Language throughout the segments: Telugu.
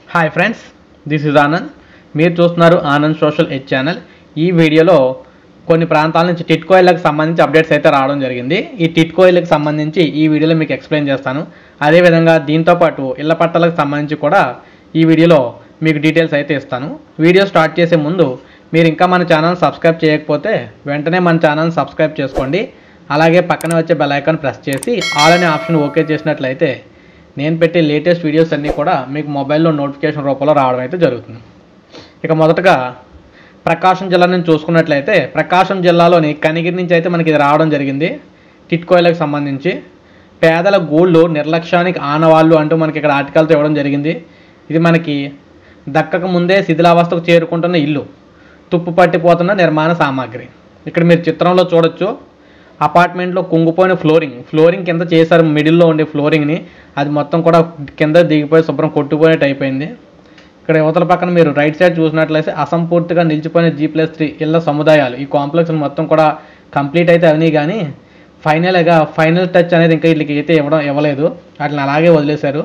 hi friends this is Anand మీరు చూస్తున్నారు ఆనంద్ సోషల్ ఎడ్ ఛానల్ ఈ వీడియోలో కొన్ని ప్రాంతాల నుంచి టిట్కోయిల్కి సంబంధించి అప్డేట్స్ అయితే రావడం జరిగింది ఈ టిట్కోయిల్కి సంబంధించి ఈ వీడియోలో మీకు ఎక్స్ప్లెయిన్ చేస్తాను అదేవిధంగా దీంతోపాటు ఇళ్ల పట్టాలకు సంబంధించి కూడా ఈ వీడియోలో మీకు డీటెయిల్స్ అయితే ఇస్తాను వీడియో స్టార్ట్ చేసే ముందు మీరు ఇంకా మన ఛానల్ సబ్స్క్రైబ్ చేయకపోతే వెంటనే మన ఛానల్ సబ్స్క్రైబ్ చేసుకోండి అలాగే పక్కన వచ్చే బెల్ ఐకాన్ ప్రెస్ చేసి ఆల్ అనే ఆప్షన్ ఓకే చేసినట్లయితే నేను పెట్టే లేటెస్ట్ వీడియోస్ అన్నీ కూడా మీకు మొబైల్లో నోటిఫికేషన్ రూపంలో రావడం అయితే జరుగుతుంది ఇక మొదటగా ప్రకాశం జిల్లా నుంచి చూసుకున్నట్లయితే ప్రకాశం జిల్లాలోని కనిగిరి నుంచి అయితే మనకి ఇది రావడం జరిగింది టిట్కోయిలకు సంబంధించి పేదల గోళ్ళు నిర్లక్ష్యానికి ఆనవాళ్ళు అంటూ మనకి ఇక్కడ ఆర్టికల్తో ఇవ్వడం జరిగింది ఇది మనకి దక్కక ముందే శిథిలావస్థకు చేరుకుంటున్న ఇల్లు తుప్పు పట్టిపోతున్న నిర్మాణ సామాగ్రి ఇక్కడ మీరు చిత్రంలో చూడొచ్చు అపార్ట్మెంట్లో కుంగిపోయిన ఫ్లోరింగ్ ఫ్లోరింగ్ కింద చేశారు మిడిల్లో ఉండే ఫ్లోరింగ్ని అది మొత్తం కూడా కింద దిగిపోయి శుభ్రం కొట్టుకుపోయినట్టు అయిపోయింది ఇక్కడ యువతల పక్కన మీరు రైట్ సైడ్ చూసినట్లయితే అసంపూర్తిగా నిలిచిపోయిన జీ ప్లస్ త్రీ ఇళ్ల సముదాయాలు ఈ కాంప్లెక్స్ మొత్తం కూడా కంప్లీట్ అయితే అవని కానీ ఫైనల్గా ఫైనల్ టచ్ అనేది ఇంకా వీళ్ళకి అయితే ఇవ్వడం ఇవ్వలేదు వాటిని అలాగే వదిలేశారు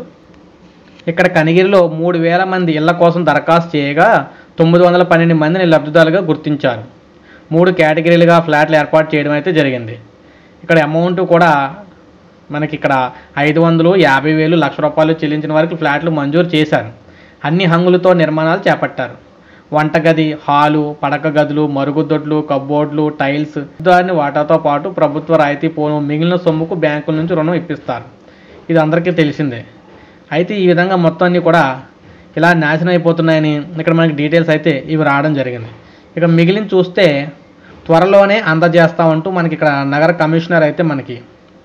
ఇక్కడ కనిగిరిలో మూడు వేల మంది ఇళ్ల కోసం దరఖాస్తు చేయగా తొమ్మిది వందల పన్నెండు మందిని లబ్ధిదారులుగా గుర్తించారు మూడు కేటగిరీలుగా ఫ్లాట్లు ఏర్పాటు చేయడం అయితే జరిగింది ఇక్కడ అమౌంట్ కూడా మనకి ఇక్కడ ఐదు వందలు యాభై వేలు లక్ష రూపాయలు చెల్లించిన వారికి ఫ్లాట్లు మంజూరు చేశారు అన్ని హంగులతో నిర్మాణాలు చేపట్టారు వంటగది హాలు పడక గదులు మరుగుదొడ్లు కబ్బోర్డ్లు టైల్స్ దాని వాటాతో పాటు ప్రభుత్వ రాయితీ పోను మిగిలిన సొమ్ముకు బ్యాంకుల నుంచి రుణం ఇప్పిస్తారు ఇది అందరికీ తెలిసిందే అయితే ఈ విధంగా మొత్తం అన్నీ కూడా ఇలా నాశనం అయిపోతున్నాయని ఇక్కడ మనకి డీటెయిల్స్ అయితే ఇవి రావడం జరిగింది ఇక మిగిలిన చూస్తే త్వరలోనే అందజేస్తామంటూ మనకి ఇక్కడ నగర కమిషనర్ అయితే మనకి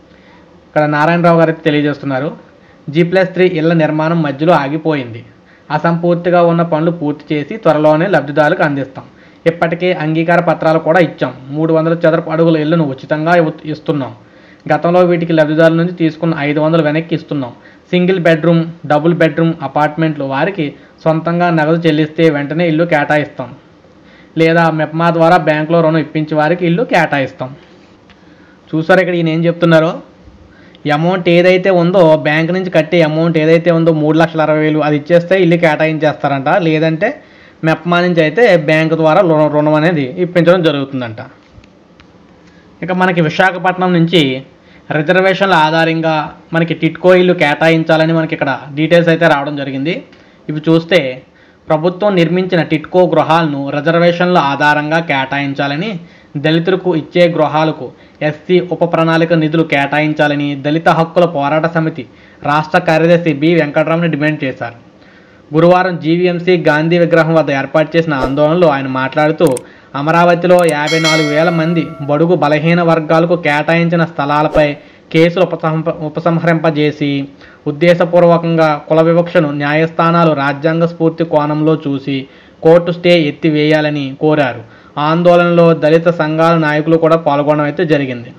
ఇక్కడ నారాయణరావు గారు అయితే తెలియజేస్తున్నారు జీ ప్లస్ త్రీ ఇళ్ల నిర్మాణం మధ్యలో ఆగిపోయింది అసంపూర్తిగా ఉన్న పనులు పూర్తి చేసి త్వరలోనే లబ్ధిదారులకు అందిస్తాం ఇప్పటికే అంగీకార పత్రాలు కూడా ఇచ్చాం మూడు వందల చదరపు అడుగుల ఇళ్లను ఉచితంగా ఇవ్వ- ఇస్తున్నాం గతంలో వీటికి లబ్ధిదారుల నుంచి తీసుకున్న ఐదు వందలు వెనక్కి ఇస్తున్నాం సింగిల్ బెడ్రూమ్ డబుల్ బెడ్రూమ్ అపార్ట్మెంట్లు వారికి సొంతంగా నగదు చెల్లిస్తే వెంటనే ఇల్లు కేటాయిస్తాం లేదా మెప్మా ద్వారా బ్యాంకులో రుణం ఇప్పించే వారికి ఇల్లు కేటాయిస్తాం చూసారు ఇక్కడ ఈయన ఏం చెప్తున్నారో ఈ అమౌంట్ ఏదైతే ఉందో బ్యాంక్ నుంచి కట్టే అమౌంట్ ఏదైతే ఉందో మూడు లక్షల అరవై వేలు అది ఇచ్చేస్తే ఇల్లు కేటాయించేస్తారంట లేదంటే మెప్మా నుంచి అయితే బ్యాంకు ద్వారా రుణం రుణం అనేది ఇప్పించడం జరుగుతుందంట ఇక మనకి విశాఖపట్నం నుంచి రిజర్వేషన్ల ఆధారంగా మనకి టిట్కో ఇల్లు కేటాయించాలని మనకి ఇక్కడ డీటెయిల్స్ అయితే రావడం జరిగింది ఇవి చూస్తే ప్రభుత్వం నిర్మించిన టిట్కో గృహాలను రిజర్వేషన్ల ఆధారంగా కేటాయించాలని దళితులకు ఇచ్చే గృహాలకు ఎస్సీ ఉప ప్రణాళిక నిధులు కేటాయించాలని దళిత హక్కుల పోరాట సమితి రాష్ట్ర కార్యదర్శి బి వెంకటరామని డిమాండ్ చేశారు గురువారం జీవీఎంసీ గాంధీ విగ్రహం వద్ద ఏర్పాటు చేసిన ఆందోళనలో ఆయన మాట్లాడుతూ అమరావతిలో యాభై నాలుగు వేల మంది బడుగు బలహీన వర్గాలకు కేటాయించిన స్థలాలపై కేసులు ఉపసంహ ఉపసంహరింపజేసి ఉద్దేశపూర్వకంగా కుల వివక్షను న్యాయస్థానాలు రాజ్యాంగ స్ఫూర్తి కోణంలో చూసి కోర్టు స్టే ఎత్తివేయాలని కోరారు ఆందోళనలో దళిత సంఘాల నాయకులు కూడా పాల్గొనడం అయితే జరిగింది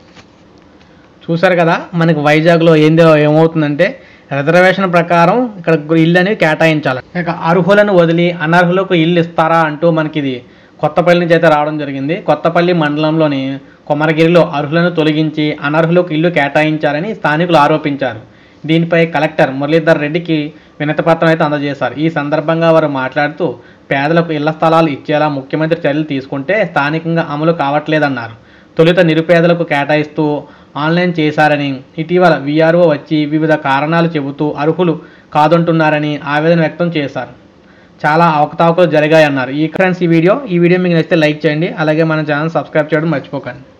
చూశారు కదా మనకి వైజాగ్లో ఏందో ఏమవుతుందంటే రిజర్వేషన్ ప్రకారం ఇక్కడ ఇల్లు అనేది కేటాయించాలి ఇక అర్హులను వదిలి అనర్హులకు ఇల్లు ఇస్తారా అంటూ మనకి ఇది కొత్తపల్లి నుంచి అయితే రావడం జరిగింది కొత్తపల్లి మండలంలోని కొమరగిరిలో అర్హులను తొలగించి అనర్హులకు ఇల్లు కేటాయించారని స్థానికులు ఆరోపించారు దీనిపై కలెక్టర్ మురళీధర్ రెడ్డికి వినతిపత్రం అయితే అందజేశారు ఈ సందర్భంగా వారు మాట్లాడుతూ పేదలకు ఇళ్ల స్థలాలు ఇచ్చేలా ముఖ్యమంత్రి చర్యలు తీసుకుంటే స్థానికంగా అమలు కావట్లేదన్నారు తొలుత నిరుపేదలకు కేటాయిస్తూ ఆన్లైన్ చేశారని ఇటీవల వీఆర్ఓ వచ్చి వివిధ కారణాలు చెబుతూ అర్హులు కాదంటున్నారని ఆవేదన వ్యక్తం చేశారు చాలా అవకతవకలు జరిగాయన్నారు ఈ ఫ్రెండ్స్ ఈ వీడియో ఈ వీడియో మీకు నచ్చితే లైక్ చేయండి అలాగే మన ఛానల్ సబ్స్క్రైబ్ చేయడం మర్చిపోకండి